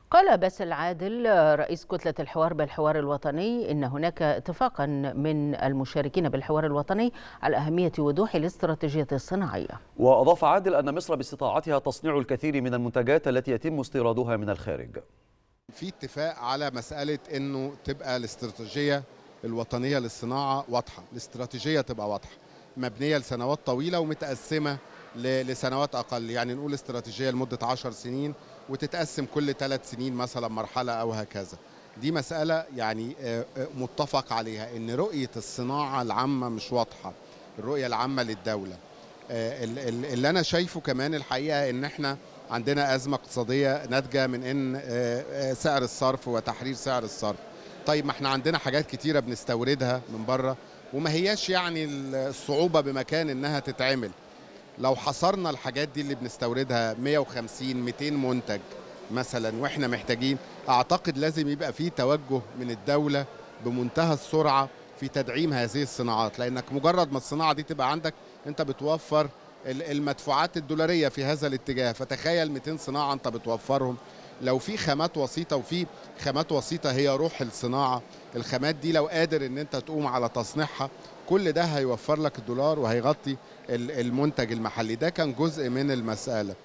قال باسل عادل رئيس كتلة الحوار بالحوار الوطني إن هناك اتفاقا من المشاركين بالحوار الوطني على أهمية وضوح الاستراتيجية الصناعية وأضاف عادل أن مصر باستطاعتها تصنيع الكثير من المنتجات التي يتم استيرادها من الخارج في اتفاق على مسألة أنه تبقى الاستراتيجية الوطنية للصناعة واضحة الاستراتيجية تبقى واضحة مبنية لسنوات طويلة ومتقسمة لسنوات أقل يعني نقول استراتيجية لمدة عشر سنين وتتقسم كل ثلاث سنين مثلا مرحلة أو هكذا دي مسألة يعني متفق عليها أن رؤية الصناعة العامة مش واضحة الرؤية العامة للدولة اللي أنا شايفه كمان الحقيقة أن احنا عندنا أزمة اقتصادية ناتجة من أن سعر الصرف وتحرير سعر الصرف طيب ما احنا عندنا حاجات كتيرة بنستوردها من بره وما هياش يعني الصعوبة بمكان انها تتعمل لو حصرنا الحاجات دي اللي بنستوردها 150 200 منتج مثلا واحنا محتاجين اعتقد لازم يبقى في توجه من الدولة بمنتهى السرعة في تدعيم هذه الصناعات لانك مجرد ما الصناعة دي تبقى عندك انت بتوفر المدفوعات الدولارية في هذا الاتجاه فتخيل 200 صناعة انت بتوفرهم لو في خامات وسيطه وفي خامات وسيطه هي روح الصناعه الخامات دي لو قادر ان انت تقوم على تصنيعها كل ده هيوفر لك الدولار وهيغطي المنتج المحلي ده كان جزء من المساله